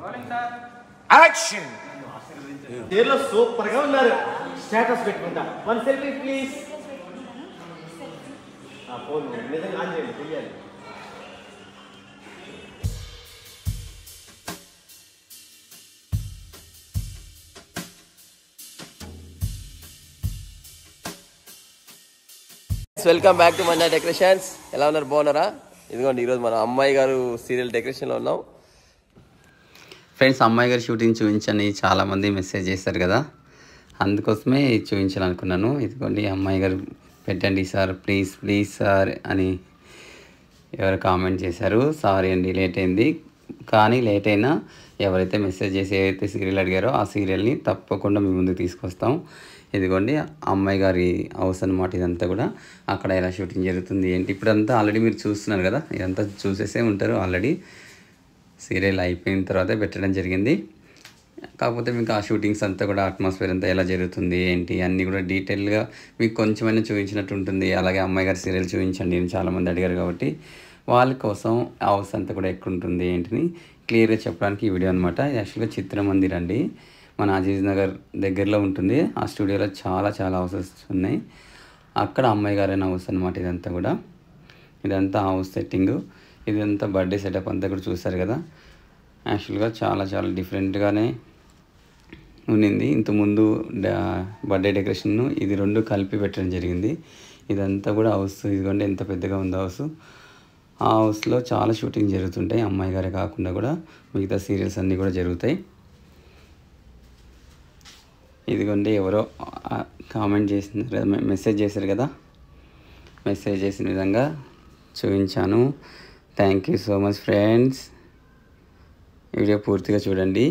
action చీరలో super గా ఉన్నారు స్టేటస్ పెట్టుకుంటా వన్ సెల్ఫీ ప్లీజ్ ఫోన్ నిజంగా ఆన్ చేయండి తెలియాలి welcome back to Manja decorations ఎలా ఉన్నారు బాగున్నారా ఇదిగోండి ఈరోజు మన అమ్మాయి గారు సీరియల్ డెకరేషన్లో ఉన్నాం ఫ్రెండ్స్ అమ్మాయి గారి షూటింగ్ చూపించని చాలామంది మెసేజ్ చేశారు కదా అందుకోసమే చూపించాలనుకున్నాను ఇదిగోండి అమ్మాయి గారు పెట్టండి సార్ ప్లీజ్ ప్లీజ్ సార్ అని ఎవరు కామెంట్ చేశారు సారీ అండి లేట్ అయింది కానీ లేట్ అయినా ఎవరైతే మెసేజ్ చేసి ఏదైతే సీరియల్ అడిగారో ఆ సీరియల్ని తప్పకుండా మీ ముందుకు తీసుకొస్తాం ఇదిగోండి అమ్మాయి గారి హౌస్ అనమాట ఇదంతా కూడా అక్కడ ఎలా షూటింగ్ జరుగుతుంది ఏంటి ఇప్పుడంతా ఆల్రెడీ మీరు చూస్తున్నారు కదా ఇదంతా చూసేసే ఉంటారు ఆల్రెడీ సీరియల్ అయిపోయిన తర్వాత పెట్టడం జరిగింది కాకపోతే మీకు ఆ షూటింగ్స్ అంతా కూడా అట్మాస్ఫియర్ అంతా ఎలా జరుగుతుంది ఏంటి అన్నీ కూడా డీటెయిల్గా మీకు కొంచెమైనా చూపించినట్టు ఉంటుంది అలాగే అమ్మాయి గారి సీరియల్ చూపించండి అని చాలామంది అడిగారు కాబట్టి వాళ్ళ కోసం హౌస్ అంతా కూడా ఎక్కడ ఉంటుంది ఏంటిని క్లియర్గా చెప్పడానికి ఈ వీడియో అనమాట యాక్చువల్గా చిత్రమందిర్ అండి మన అజీజ్ నగర్ దగ్గరలో ఉంటుంది ఆ స్టూడియోలో చాలా చాలా హౌసెస్ ఉన్నాయి అక్కడ అమ్మాయి గారైన హౌస్ అనమాట ఇదంతా కూడా ఇదంతా హౌస్ సెట్టింగ్ ఇదంతా బర్త్డే సెటప్ అంతా కూడా చూసారు కదా యాక్చువల్గా చాలా చాలా డిఫరెంట్గానే ఉన్నింది ఇంతకుముందు బర్త్డే డెకరేషన్ ఇది రెండు కలిపి పెట్టడం జరిగింది ఇదంతా కూడా హౌస్ ఇదిగోండి ఎంత పెద్దగా ఉంది హౌస్ ఆ హౌస్లో చాలా షూటింగ్ జరుగుతుంటాయి అమ్మాయి గారే కాకుండా కూడా మిగతా సీరియల్స్ అన్నీ కూడా జరుగుతాయి ఇదిగోండి ఎవరో కామెంట్ చేసినారు కదా, మె- మెసేజ్ చేశారు కదా మెసేజ్ చేసిన విధంగా చూపించాను thank you so much friends video పూర్తిగా చూడండి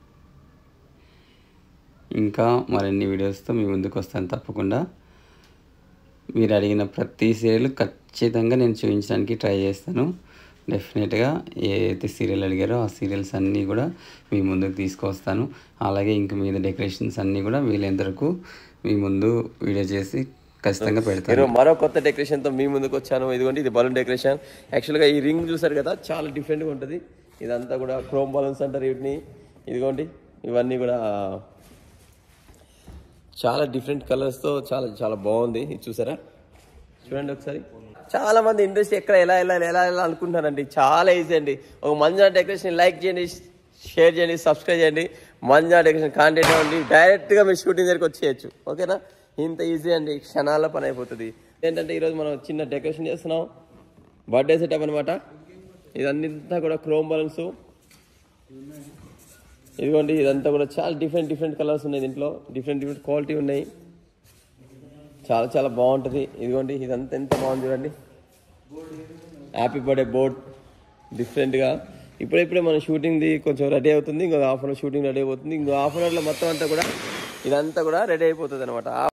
ఇంకా మరిన్ని వీడియోస్తో మీ ముందుకు వస్తాను తప్పకుండా మీరు అడిగిన ప్రతి సీరియల్ ఖచ్చితంగా నేను చూపించడానికి ట్రై చేస్తాను డెఫినెట్గా ఏదైతే సీరియల్ అడిగారో ఆ సీరియల్స్ అన్నీ కూడా మీ ముందుకు తీసుకొస్తాను అలాగే ఇంక మీద డెకరేషన్స్ అన్నీ కూడా వీలైనంత వరకు మీ ముందు వీడియో చేసి ఖచ్చితంగా పెడతాను ఈరోజు మరో కొత్త డెకరేషన్తో మీ ముందుకు వచ్చాను ఇదిగోండి ఇది బలూన్ డెకరేషన్ యాక్చువల్గా ఈ రింగ్ చూసారు కదా చాలా డిఫరెంట్గా ఉంటుంది ఇదంతా కూడా క్రోమ్ బలూన్స్ అంటారు వీటిని ఇదిగోండి ఇవన్నీ కూడా చాలా డిఫరెంట్ కలర్స్తో చాలా చాలా బాగుంది ఇది చూసారా చూడండి ఒకసారి చాలా మంది ఇంట్రెస్ట్ ఎక్కడ ఎలా ఎలా ఎలా ఎలా అనుకుంటున్నారండి చాలా ఈజీ అండి ఒక మంజా డెకరేషన్ లైక్ చేయండి షేర్ చేయండి సబ్స్క్రైబ్ చేయండి మంజా డెకరేషన్ కాంటాక్ట్ అవ్వండి డైరెక్ట్గా మీరు షూటింగ్ దగ్గరికి వచ్చేయచ్చు ఓకేనా ఇంత ఈజీ అండి క్షణాల్లో పని అయిపోతుంది ఏంటంటే ఈరోజు మనం చిన్న డెకరేషన్ చేస్తున్నాం బర్త్డే సెటప్ అనమాట ఇదంతా కూడా క్రోమ్ బలన్స్ ఇదిగోండి ఇదంతా కూడా చాలా డిఫరెంట్ డిఫరెంట్ కలర్స్ ఉన్నాయి దీంట్లో డిఫరెంట్ డిఫరెంట్ క్వాలిటీ ఉన్నాయి చాలా చాలా బాగుంటుంది ఇదిగోండి ఇదంతా ఎంత బాగుంది చూడండి హ్యాపీ బర్త్డే బోర్డ్ డిఫరెంట్గా ఇప్పుడిప్పుడే మన షూటింగ్ది కొంచెం రెడీ అవుతుంది ఇంకో half an hour shooting ready అయిపోతుంది ఇంకో హాఫ్ అన్ అవర్లో మొత్తం అంతా కూడా ఇదంతా కూడా రెడీ అయిపోతుంది అనమాట